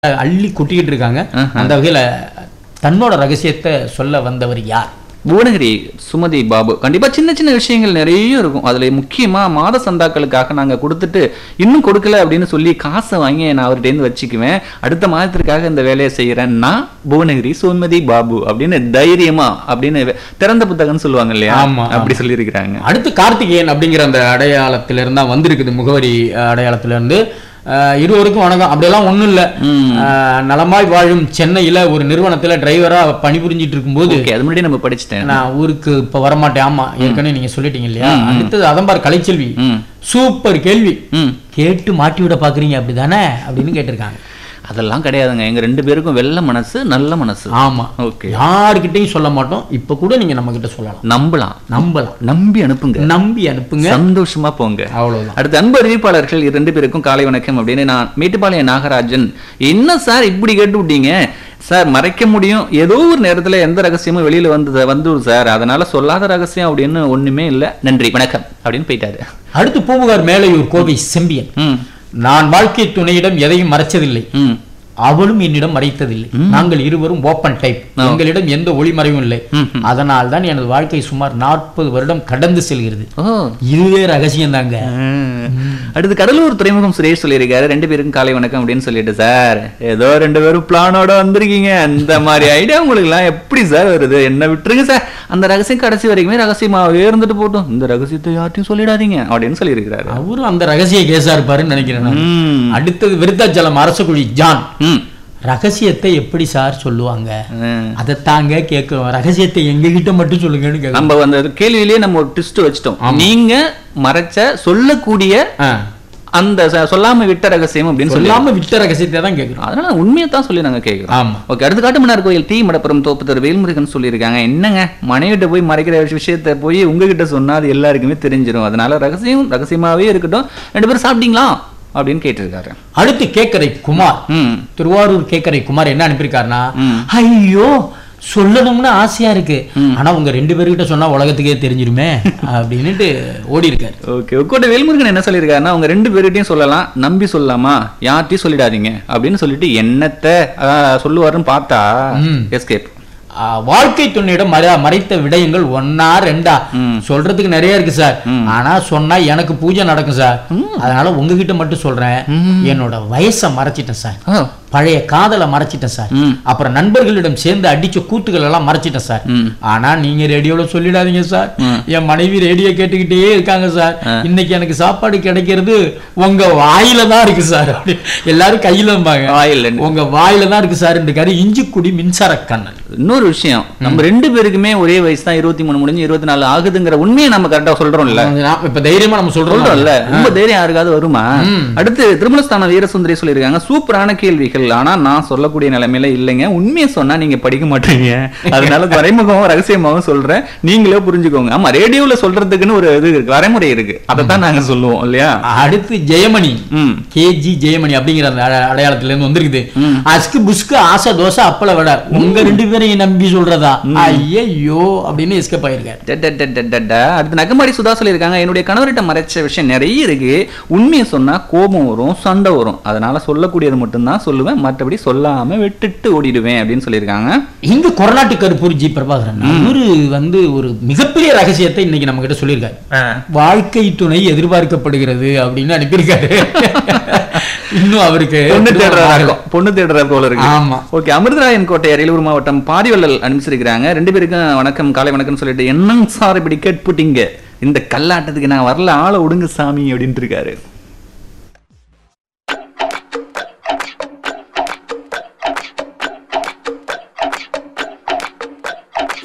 அள்ளி கொட்டிக்கிட்டு இருக்காங்க அந்த வகையில தன்னோட ரகசியத்தை சொல்ல வந்தவர் யார் புவனகிரி சுமதி பாபு கண்டிப்பா சின்ன சின்ன விஷயங்கள் நிறைய இருக்கும் அதுல முக்கியமா மாத சந்தாக்களுக்காக நாங்க கொடுத்துட்டு இன்னும் கொடுக்கல அப்படின்னு சொல்லி காசை வாங்கி நான் அவர்கிட்ட இருந்து வச்சுக்குவேன் அடுத்த மாதத்திற்காக இந்த வேலையை செய்யறேன் நான் புவனகிரி சுமதி பாபு அப்படின்னு தைரியமா அப்படின்னு திறந்த புத்தகம்னு சொல்லுவாங்க இல்லையா ஆமா, அப்படி சொல்லியிருக்கிறாங்க அடுத்து கார்த்திகேயன் அப்படிங்கிற அந்த அடையாளத்தில இருந்தா வந்திருக்குது முகவரி அஹ், அடையாளத்துல இருந்து அஹ், இருவருக்கும் வணக்கம் அப்படியெல்லாம் ஒண்ணும் இல்ல அஹ், நலமாய் வாழும் சென்னையில ஒரு நிறுவனத்துல டிரைவரா பணிபுரிஞ்சிட்டு இருக்கும்போது ஓகே அது முன்னாடி நம்ம படிச்சுட்டேன் நான் ஊருக்கு இப்ப வரமாட்டேன் ஆமா ஏற்கனவே நீங்க சொல்லிட்டீங்க இல்லையா அடுத்தது அதம்பார் கலைச்செல்வி ம் சூப்பர் கேள்வி ம் கேட்டு மாட்டி விட பாக்குறீங்க அப்படிதானே அப்படின்னு கேட்டிருக்காங்க அதெல்லாம் கிடையாதுங்க எங்க ரெண்டு பேருக்கும் வெள்ள மனசு நல்ல மனசு ஆமா ஓகே யாருக்கிட்டையும் சொல்ல மாட்டோம் இப்ப கூட நீங்க நம்ம கிட்ட சொல்லலாம் நம்பலாம் நம்பலாம் நம்பி அனுப்புங்க நம்பி அனுப்புங்க சந்தோஷமா போங்க அவ்வளவுதான் அடுத்து அன்பு அறிவிப்பாளர்கள் இரண்டு பேருக்கும் காலை வணக்கம் அப்படின்னு நான் மேட்டுப்பாளையம் நாகராஜன் என்ன சார் இப்படி கேட்டு விட்டீங்க சார் மறைக்க முடியும் ஏதோ ஒரு நேரத்துல எந்த ரகசியமும் வெளியில வந்து வந்துடும் சார் அதனால சொல்லாத ரகசியம் அப்படின்னு ஒண்ணுமே இல்ல நன்றி வணக்கம் அப்படின்னு போயிட்டாரு அடுத்து பூம்புகார் மேலையூர் கோவை செம்பியன் ம் நான் வாழ்க்கை துணையிடம் எதையும் மறைச்சதில்லை ம் அவளும் என்னிடம் மறைத்ததில்லை நாங்கள் இருவரும் ஓப்பன் டைப் எங்களிடம் எந்த ஒளிமறைவும் இல்லை அதனால் தான் எனது வாழ்க்கை சுமார் நாற்பது வருடம் கடந்து செல்கிறது ஓ இதுவே ரகசியம் தாங்க அடுத்து கடலூர் துறைமுகம் சுரேஷ் சொல்லியிருக்காரு ரெண்டு பேருக்கும் காலை வணக்கம் அப்படின்னு சொல்லிட்டு சார் ஏதோ ரெண்டு பேரும் பிளானோட வந்திருக்கீங்க அந்த மாதிரி ஐடியா உங்களுக்கு எல்லாம் எப்படி சார் வருது என்ன விட்டுருங்க சார் அந்த ரகசியம் கடைசி வரைக்குமே ரகசியமாவே இருந்துட்டு போட்டும் இந்த ரகசியத்தை யார்ட்டையும் சொல்லிடாதீங்க அப்படின்னு சொல்லியிருக்கிறாரு அவரும் அந்த ரகசிய கேஸா இருப்பாருன்னு நினைக்கிறேன் நான். ம். அடுத்தது விருத்தாச்சலம் அரசகுழி ஜான் ம் ரகசியத்தை எப்படி சார் சொல்லுவாங்க ம். அதைத்தாங்க கேட்கிறோம் ரகசியத்தை எங்க கிட்ட மட்டும் சொல்லுங்கன்னு கேட்கிறோம் நம்ம அந்த கேள்வியிலேயே நம்ம ஒரு ட்விஸ்ட் வச்சிட்டோம் நீங்க மறைச்ச சொல்லக்கூடிய ஆ. அந்த ச- சொல்லாம விட்ட ரகசியம் அப்படின்னு சொல்லி சொல்லாம விட்ட ரகசியத்தை தான் கேட்கிறோம் அதனால உண்மையை தான் சொல்லி நாங்க கேட்கிறோம் ஆமா ஓகே அடுத்து காட்டுமன்னார் கோயில் டி மடப்புறம் தோப்புத்தர் வேல்முருகன் சொல்லியிருக்காங்க என்னங்க மனைவிட்ட போய் மறைக்கிற விஷயத்த போய் உங்ககிட்ட சொன்னா அது எல்லாருக்குமே தெரிஞ்சிடும் அதனால ரகசியம் ரகசியமாவே இருக்கட்டும் ரெண்டு பேரும் சாப்பிட்டீங்களா அப்படின்னு கேட்டிருக்காரு அடுத்து கேக்கரை குமார் ம் திருவாரூர் கேக்கரை குமார் என்ன அனுப்பியிருக்காருன்னா ம். ஐயோ சொல்லணும்னு ஆசையா இருக்கு ஆனா உங்க ரெண்டு பேர்கிட்ட சொன்னா உலகத்துக்கே தெரிஞ்சிருமே அப்படின்னுட்டு ஓடி இருக்காரு ஓகே உட்கோட்டை வேல்முருகன் என்ன சொல்லியிருக்காருன்னா அவங்க ரெண்டு பேர்கிட்டயும் சொல்லலாம் நம்பி சொல்லலாமா யார்ட்டையும் சொல்லிடாதீங்க அப்படின்னு சொல்லிட்டு என்னத்தை ஆஹ், சொல்லுவாருன்னு பார்த்தா ம். எஸ்கேப் ஆ, வாழ்க்கை துணையிடம் மற மறைத்த விடயங்கள் ஒன்னா ரெண்டா ம். சொல்றதுக்கு நிறைய இருக்கு சார் ஆனா சொன்னா எனக்கு பூஜை நடக்கும் சார் அதனால உங்ககிட்ட மட்டும் சொல்றேன் என்னோட வயசை மறைச்சிட்டேன் சார் பழைய காதலை மறைச்சிட்டேன் சார் ம். அப்புறம் நண்பர்களிடம் சேர்ந்து அடிச்ச கூத்துக்கள் எல்லாம் மறைச்சிட்டேன் சார் ம். ஆனா நீங்க ரேடியோல சொல்லிடாதீங்க சார் என் மனைவி ரேடியோ கேட்டுக்கிட்டே இருக்காங்க சார் இன்னைக்கு எனக்கு சாப்பாடு கிடைக்கிறது உங்க வாயில தான் இருக்கு சார் அப்படி எல்லாரும் கையில இருப்பாங்க வாயில் உங்க வாயில தான் இருக்கு சார் இருக்காரு இஞ்சிக்குடி மின்சார கண்ணன் இன்னொரு விஷயம் நம்ம ரெண்டு பேருக்குமே ஒரே வயசு தான் இருபத்தி மூணு முடிஞ்சு இருபத்தி நாலு ஆகுதுங்கிற உண்மையை நம்ம கரெக்டா சொல்றோம்ல நான் இப்ப தைரியமா நம்ம சொல்றோம் சொல்றோம்ல ரொம்ப தைரியம் யாருக்காவது வருமா அடுத்து திருமணஸ்தானம் வீரசுந்தரி சொல்லியிருக்காங்க சூப்பரான கேள்விகள் ஆனா நான் சொல்லக்கூடிய நிலைமையில இல்லைங்க உண்மையை சொன்னா நீங்க படிக்க மாட்டீங்க அதனால மறைமுகமும் ரகசியமாவும் சொல்றேன் நீங்களே புரிஞ்சுக்கோங்க ஆமா ரேடியோல சொல்றதுக்குன்னு ஒரு இது இருக்கு வரைமுறை இருக்கு அதைத்தான் நாங்க சொல்லுவோம் இல்லையா அடுத்து ஜெயமணி ம் கேஜி ஜெயமணி அப்படிங்கிற அந்த அட- அடையாளத்துல இருந்து வந்திருக்குது அஸ்கு புஸ்கு ஆசை தோசை அப்பள விட உங்க ரெண்டு பேரையும் நம்பி சொல்றதா ஐயோ அப்படின்னு எஸ்கேப் ஆயிருக்காரு டடடடடடட. அடுத்து நகமாடி சுதா சொல்லியிருக்காங்க என்னுடைய கணவர்கிட்ட மறைச்ச விஷயம் நிறைய இருக்கு உண்மையை சொன்னா கோபம் வரும் சண்டை வரும் அதனால சொல்லக்கூடியது மட்டும்தான் சொல்லுவேன் மற்றபடி சொல்லாம விட்டுட்டு ஓடிடுவேன் அப்படின்னு சொல்லியிருக்காங்க இங்க கொரநாட்டு கருப்பூர் ஜி பிரபாகரன் அவரு வந்து ஒரு மிகப்பெரிய ரகசியத்தை இன்னைக்கு நம்ம கிட்ட சொல்லியிருக்காரு வாழ்க்கை துணை எதிர்பார்க்கப்படுகிறது அப்படின்னு அனுப்பியிருக்காரு இன்னும் அவருக்கு பொண்ணு தேடுறதா இருக்கும் பொண்ணு தேடுற போல இருக்கு ஆமா ஓகே அமிர்தராயன் கோட்டை அரியலூர் மாவட்டம் பாரிவள்ளல் அனுப்பிச்சிருக்கிறாங்க ரெண்டு பேருக்கும் வணக்கம் காலை வணக்கம்னு சொல்லிட்டு என்னங்க சார் இப்படி கேட்புட்டீங்க இந்த கல்லாட்டத்துக்கு நான் வரல ஆளை விடுங்க சாமி அப்படின்ட்டு இருக்காரு